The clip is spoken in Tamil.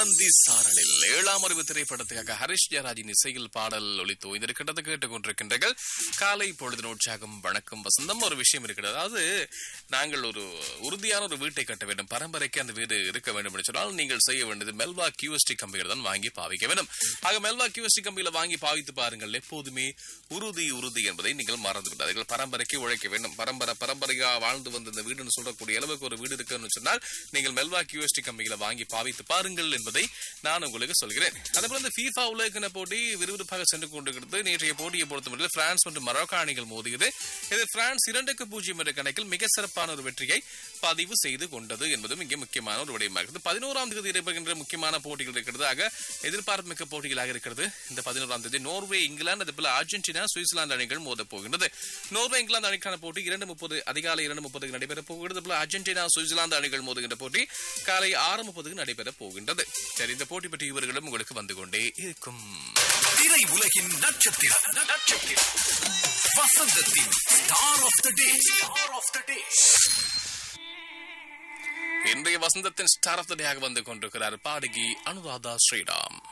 நந்தி சாரலில் ஏழாம் அறிவு திரைப்படத்துக்காக ஹரிஷ் ஜெயராஜின் இசையில் பாடல் ஒலித்து இதற்கிட்டது கேட்டுக் கொண்டிருக்கின்றீர்கள் காலை பொழுது உற்சாகம் வணக்கம் வசந்தம் ஒரு விஷயம் இருக்கிறது அதாவது நாங்கள் ஒரு உறுதியான ஒரு வீட்டை கட்ட வேண்டும் பரம்பரைக்கு அந்த வீடு இருக்க வேண்டும் என்று சொன்னால் நீங்கள் செய்ய வேண்டியது மெல்வா கியூஎஸ்டி கம்பிகள் தான் வாங்கி பாவிக்க வேண்டும் ஆக மெல்வா கியூஎஸ்டி கம்பிகளை வாங்கி பாவித்து பாருங்கள் எப்போதுமே உறுதி உறுதி என்பதை நீங்கள் மறந்து விடாதீர்கள் பரம்பரைக்கு உழைக்க வேண்டும் பரம்பரை பரம்பரையா வாழ்ந்து வந்த இந்த வீடுன்னு சொல்லக்கூடிய அளவுக்கு ஒரு வீடு இருக்குன்னு சொன்னால் நீங்கள் மெல்வா கியூஎஸ்டி கம்பிகளை வாங்கி பாவித்து பாருங்கள் என்பதை நான் உங்களுக்கு சொல்கிறேன் அதேபோல இந்த FIFA உலகக்கிண போட்டி விறுவிறுப்பாக சென்று கொண்டிருக்கிறது நேற்றைய போட்டியை பொறுத்தவரையில் பிரான்ஸ் மற்றும் மரோக்கா அணிகள் மோதியது இது பிரான்ஸ் இரண்டுக்கு பூஜ்ஜியம் என்ற கணக்கில் மிக சிறப்பான ஒரு வெற்றியை பதிவு செய்து கொண்டது என்பதும் இங்கே முக்கியமான ஒரு விடயமாக இருக்குது பதினோராம் தேதி நடைபெறுகின்ற முக்கியமான போட்டிகள் இருக்கிறது ஆக எதிர்பார்ப்பு மிக்க போட்டிகளாக இருக்கிறது இந்த பதினோராம் தேதி நோர்வே இங்கிலாந்து அதே போல அர்ஜென்டினா சுவிட்சர்லாந்து அணிகள் மோதப் போகின்றது நோர்வே இங்கிலாந்து அணிக்கான போட்டி இரண்டு முப்பது அதிகாலை இரண்டு முப்பதுக்கு நடைபெறப் போகிறது போல அர்ஜென்டினா சுவிட்சர்லாந்து அணிகள் மோதுகின்ற போட்டி காலை ஆறு முப்பதுக்கு நடைபெறப் போகின்றது சரி இந்த போட்டி பற்றி இவர்களும் உங்களுக்கு வந்து கொண்டே இருக்கும் திரை உலகின் நட்சத்திரம் நட்சத்திரம் வசந்தத்தின் star of the day star of the day இன்றைய வசந்தத்தின் ஸ்டார் ஆஃப் த டேயாக வந்து கொண்டிருக்கிறார் பாடகி அனுராதா ஸ்ரீராம்